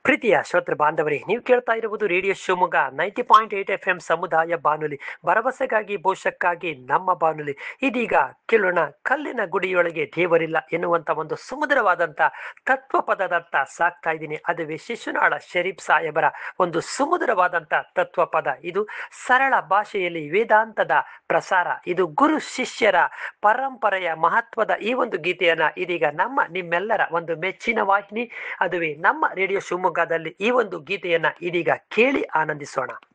ಪ್ರೀತಿಯ ಶ್ರೋತೃ ಬಾಂಧವರೇ ನೀವು ಕೇಳ್ತಾ ಇರುವುದು radio Shivamogga ninety point eight F M ಸಮುದಾಯ ಬಾನುಲಿ ಭರವಸೆಗಾಗಿ ಭವಿಷ್ಯಕ್ಕಾಗಿ ನಮ್ಮ ಬಾನುಲಿ ಇದೀಗ ಕೇಳೋಣ ಕಲ್ಲಿನ ಗುಡಿಯೊಳಗೆ ದೇವರಿಲ್ಲ ಎನ್ನುವಂತ ಒಂದು ಸುಮಧುರವಾದಂತ ತತ್ವ ಪದದತ್ತ ಸಾಕ್ತಾ ಇದ್ದೀನಿ ಅದುವೇ ಶಿಶುನಾಳ ಶರೀಫ್ ಸಾಹೇಬರ ಒಂದು ಸುಮಧುರವಾದಂತ ತತ್ವ ಪದ ಇದು ಸರಳ ಭಾಷೆಯಲ್ಲಿ ವೇದಾಂತದ ಪ್ರಸಾರ ಇದು ಗುರು ಶಿಷ್ಯರ ಪರಂಪರೆಯ ಮಹತ್ವದ ಈ ಒಂದು ಗೀತೆಯನ್ನ ಇದೀಗ ನಮ್ಮ ನಿಮ್ಮೆಲ್ಲರ ಒಂದು ಮೆಚ್ಚಿನ ವಾಹಿನಿ ಅದುವೇ ನಮ್ಮ ರೇಡಿಯೋ ಶಿವಮೊಗ್ಗದಲ್ಲಿ ಈ ಒಂದು ಗೀತೆಯನ್ನ ಇದೀಗ ಕೇಳಿ ಆನಂದಿಸೋಣ